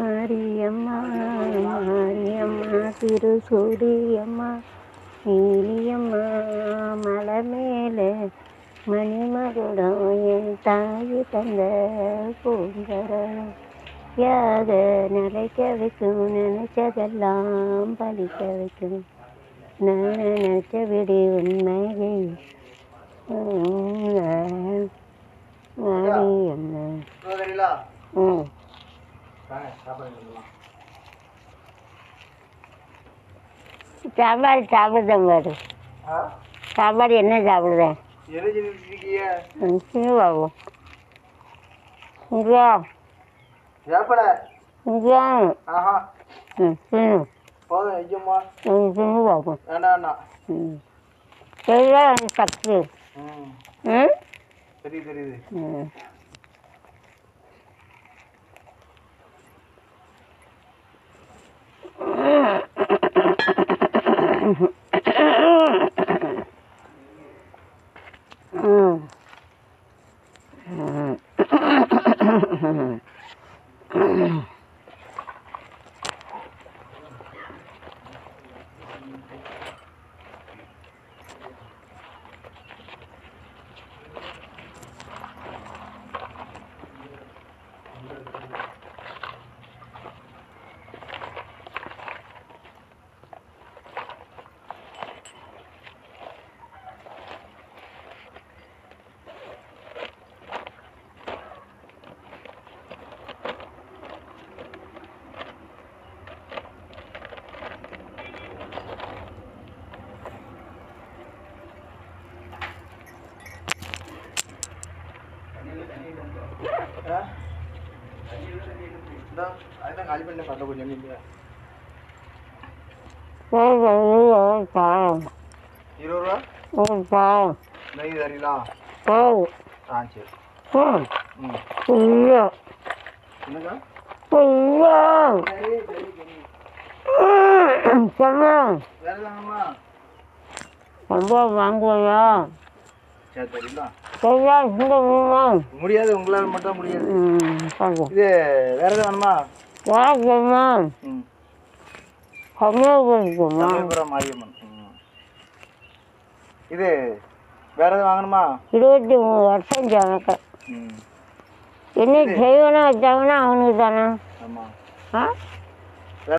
மாரியம்மா மாரியம்மா திருசூடியம்மா நீலியம்மா மலை மேலே மணிமகுடம் என் தாய் தந்த பூங்கரம் யாக நிலைக்க வைக்கும் நினைச்சதெல்லாம் பலிக்க வைக்கும் நான் நினைச்ச விடி உண்மையை மாரியம்மா சரிங்களா ம் வாங்க சாப்பாடு எடுத்துக்கலாம். சாப்பாடு சாப்பிடுதேன் பாரு ஆ சாப்பாடு என்ன சாப்பிடுதேன் என்ன செஞ்சுட்டு இருக்கீங்க இங்கே பாபு இங்கே சாப்பாட இங்கே ஆஹா ம் ம் போதும் ஐயம்மா இங்கே பாபு வேண்டாம் வேண்டாம் ம் சரிதான் சக்தி ம் ம் தெரியுது தெரியுது ம் ம் ஆ இந்தா, அதுதான் காலி பண்ண பண்ண கொஞ்சம் இல்லையா பாவம் இருபது ரூபா ஒரு பாவம் நெய் தரீங்களா பாவம் ஆ சரி ம் ம் ஐயோ என்னக்கா ஐயோ சரி சரி சரி சொல்லு வேற தாங்கம்மா ரொம்ப வாங்குவையா சரி சரிங்களா சரியா இந்த மீனா முடியாது உங்களால் மட்டும் முடியாது ம் பாருங்க இது வேற எதாவது வேணுமா யாருக்குமா ம் கம்மியாக இருக்குமா சமயபுரம் மாரியம்மன் ம். இது வேற எதாவது வாங்கணுமா இருபத்தி மூணு வருஷம் எனக்கு ம் என்ன செய்வனா வச்சாங்கன்னா அவனுக்கு தானே ஆமாம் ஆ